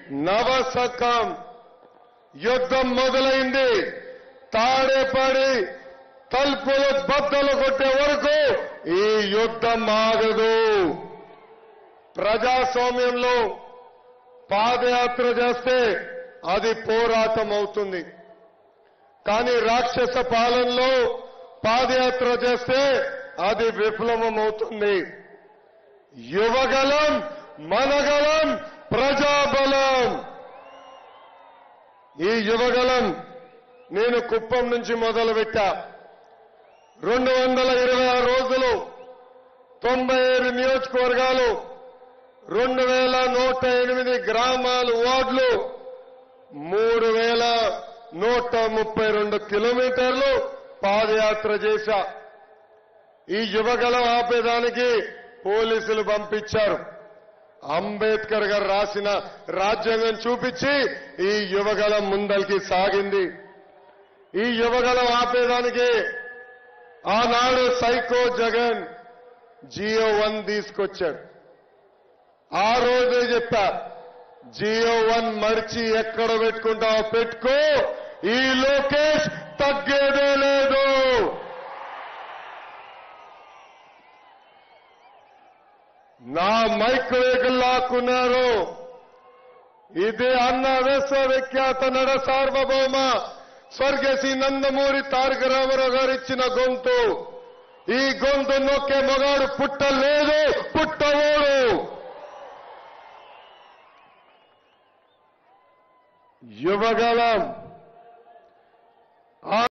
నవశకం యుద్ధం మొదలైంది తాడేపడి తలుపులు బద్దలు కొట్టే వరకు ఈ యుద్ధం ఆగదు ప్రజాస్వామ్యంలో పాదయాత్ర చేస్తే అది పోరాటం అవుతుంది కానీ రాక్షస పాలనలో పాదయాత్ర చేస్తే అది విఫలమం అవుతుంది యువగలం మనగలం ప్రజాబలం ఈ యువగలం నేను కుప్పం నుంచి మొదలుపెట్టా రెండు వందల ఇరవై ఆరు రోజులు తొంభై ఏడు నియోజకవర్గాలు రెండు వేల నూట ఎనిమిది గ్రామాలు వార్డులు మూడు వేల నూట ముప్పై రెండు కిలోమీటర్లు పాదయాత్ర చేశా ఈ యువగలం ఆపేదానికి పోలీసులు పంపించారు అంబేద్కర్ గారు రాసిన రాజ్యాంగం చూపించి ఈ యువగలం ముందరికి సాగింది ఈ యువగలం ఆపేదానికి ఆనాడు సైకో జగన్ జియో వన్ తీసుకొచ్చాడు ఆ రోజే చెప్పా జియో వన్ మడిచి ఎక్కడ పెట్టుకుంటావో పెట్టుకో ఈ లోకేష్ తగ్గేదే లేదు నా మైక్ వేగులు లాక్కున్నారు ఇది అన్న విశ్వవిఖ్యాత నడ సార్వభౌమ స్వర్గశ్రీ నందమూరి తారక రామారావు గారు ఇచ్చిన గొంతు ఈ గొంతు నొక్కే మగాడు పుట్టలేదు పుట్టవోడు యువగలం